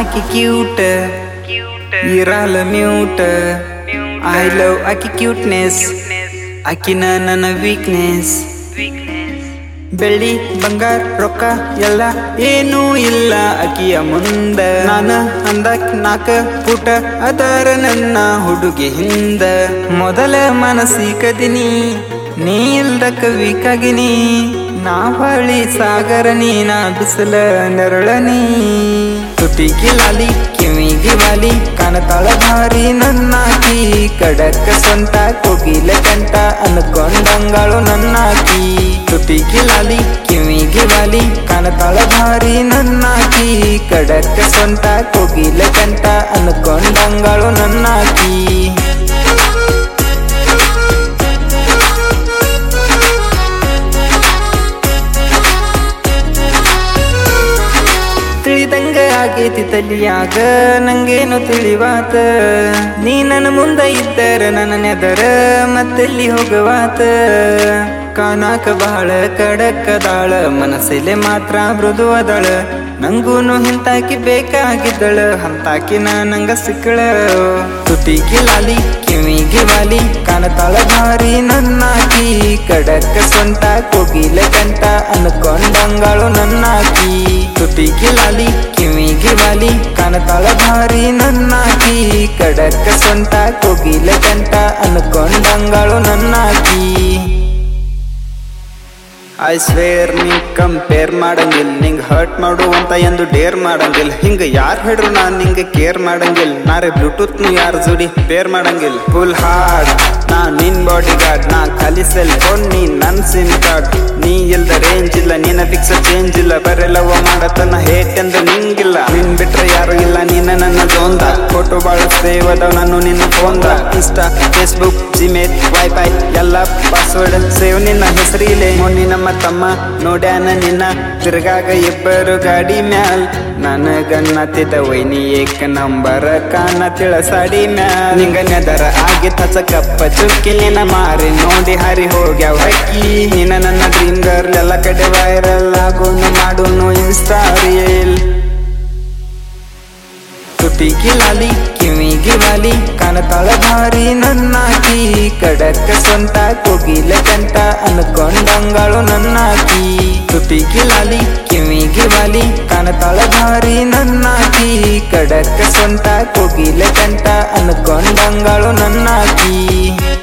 ಆಕಿ ಕ್ಯೂಟ್ ಇರಲ್ಲ mute I love ಆಕಿ ಕ್ಯೂಟ್ನೆಸ್ ಆಕಿನ ನನ್ನ ವೀಕ್ನೆಸ್ ಬೆಳ್ಳಿ ಬಂಗಾರ ರೊಕ್ಕ ಎಲ್ಲ ಏನೂ ಇಲ್ಲ ಅಕಿಯ ಮುಂದ ನಾನ ಅಂದಕ್ ನಾಕ ಪುಟ ಅದರ ನನ್ನ ಹುಡುಗಿ ಹಿಂದ ಮೊದಲ ಮನಸ್ಸಿಕದಿನಿ ನೀ ಇಲ್ದ ಕವಿಕಾಗಿನಿ ನಾ ಹೊಳಿ ಸಾಗರ ನೀನ ಬಿಸಿಲ ನೆರಳನಿ ತುಟಿಗೆ ಲಾಲಿ ಕಿವಿಗೆ ವಾಲಿ ಕಾಣತಾಳ ಭಾರಿ ನನ್ನಾಕಿ ಕಡಕ ಸ್ವಂತ ಕೋಗಿಲೆ ಕಂಟ ಅನ್ಕೊಂಡಂಗಾಳು ನನ್ನಾಕಿ ತುಟಿಗೆ ಲಾಲಿ ಕಿವಿಗೆ ವಾಲಿ ಕಾಣತಾಳ ಭಾರಿ ನನ್ನಾಕಿ ಕಡಕ ಸ್ವಂತ ಕೋಗಿಲೆ ಕಂಟ ಅನ್ಕೊಂಡಂಗಾಳು ನನ್ನಾಕಿ ತಿಳಿದಂಗ ಆಗೈತಿ ತಲಿಯಾಗ ನಂಗೇನು ತಿಳಿವಾತ ನೀ ನನ್ನ ಮುಂದ ಇದ್ದರ ನನ್ನ ನೆದರ ಮತ್ತೆಲ್ಲಿ ಹೋಗವಾತ ಕಾನಾಕ ಬಹಳ ಕಡಕದಾಳ ಮನಸ್ಸಲ್ಲಿ ಮಾತ್ರ ಮೃದು ಅದಳ ನಂಗೂನು ಹಿಂತಾಕಿ ಬೇಕಾಗಿದ್ದಳ ಹಂತಾಕಿನ ನಂಗ ಸಿಕ್ಕಳ ತುಟಿಗೆ ಲಾಲಿ ಕಿವಿಗೆ ವಾಲಿ ಕಾಣತಾಳ ಭಾರಿ ನನ್ನಾಕಿ ಕಡಕ ಸ್ವಂತ ಕೋಗಿಲೆ ಕಂಟ ಅನ್ಕೊಂಡಂಗಾಳು ನನ್ನಾಕಿ ತುಟಿಗೆ ಲಾಲಿ ಕಿವಿಗೆ ವಾಲಿ ಕಾಣತಾಳ ಭಾರಿ ನನ್ನಾಕಿ ಕಡಕ ಸ್ವಂತ ಕೋಗಿಲೆ ಕಂಟ ಅನ್ಕೊಂಡಂಗಾಳು ನನ್ನಾಕಿ ಐ ಸ್ವೇರ್ ನೀ ಕಂಪೇರ್ ಮಾಡಂಗಿಲ್ಲ ನಿಂಗ್ ಹರ್ಟ್ ಮಾಡುವಂತ ಎಂದು ಡೇರ್ ಮಾಡಂಗಿಲ್ಲ ಹಿಂಗ ಯಾರ್ ಹೇಳ್ರು ನಾನ್ ನಿಂಗೆ ಕೇರ್ ಮಾಡಂಗಿಲ್ಲ ನಾರೇ ಬ್ಲೂಟೂತ್ ನು ಯಾರ ಜೋಡಿ ಪೇರ್ ಮಾಡಂಗಿಲ್ಲ ಫುಲ್ ಹಾರ್ಡ್ ನಾ ನಿನ್ ಬಾಡಿ ಗಾರ್ಡ್ ನಾ ಖಾಲಿ ಸೆಲ್ ಫೋನ್ ನೀ ನನ್ ಸಿಮ್ ಕಾರ್ಡ್ ನೀ ಇಲ್ದ ರೇಂಜ್ ಇಲ್ಲ ನಿನ್ನ ಫಿಕ್ಸ್ ಚೇಂಜ್ ಇಲ್ಲ ಬರೆಲ್ಲವ ಮಾಡತನ ಹೇಟ್ ಎಂದು ನಿಂಗಿಲ್ಲ ನಿನ್ ಬಿಟ್ರೆ ಯಾರು ಇಲ್ಲ ನೀನ ನನ್ನ ಜೋಂದ ಫೋಟೋ ಬಾಳ ಸೇವ್ ಅದಾವ ನಾನು ನಿನ್ನ ಫೋನ್ದ ಇನ್ಸ್ಟಾ ಫೇಸ್ಬುಕ್ ಜಿಮೇಲ್ ವೈಫೈ ಎಲ್ಲ ಪಾಸ್ವರ್ಡ್ ಸೇವ್ ನಿನ್ನ ಹೆಸರಿಲೆ ಮೊನ್ನೆ ನಮ್ಮ ತಮ್ಮ ನೋಡ್ಯಾನ ನಿನ್ನ ತಿರ್ಗಾಗ ಇಬ್ಬರು ಗಾಡಿ ಮ್ಯಾಲ್ ನನಗನ್ನತಿದ್ದ ವೈನಿ ಏಕ ನಂಬರ ಕಾನ ತಿಳಸಾಡಿ ಮ್ಯಾಲ್ ನಿಂಗ ನೆದರ ಆಗಿ ಕಪ್ಪ ಚುಕ್ಕಿ ನಿನ್ನ ಮಾರಿ ನೋಡಿ ಹರಿ ಹೋಗ್ಯಾವ ಹಕ್ಕಿ ನಿನ್ನ ನನ್ನ ಡ್ರೀಮ್ ಗರ್ಲ್ ಎಲ್ಲ ಕಡೆ ವೈರಲ್ ಆಗೋನು ಮಾಡೋನು ಇನ್ಸ್ಟಾ ರೀಲ್ ತುಟಿಗೆ ಲಾಲಿ ಕಿವಿಗೆ ವಾಲಿ ಕಾಣತಾಳ ಭಾರಿ ನನ್ನಾಕಿ ಕಡಕ ಸ್ವಂತ ಕೋಗಿಲೆ ಕಂಟ ಅನ್ಕೊಂಡಂಗಾಳು ನನ್ನಾಕಿ ತುಟಿಗೆ ಲಾಲಿ ಕಿವಿಗೆ ವಾಲಿ ಕಾಣತಾಳ ಭಾರಿ ನನ್ನಾಕಿ ಕಡಕ ಸ್ವಂತ ಕೋಗಿಲೆ ಕಂಟ ಅನ್ಕೊಂಡಂಗಾಳು ನನ್ನಾಕಿ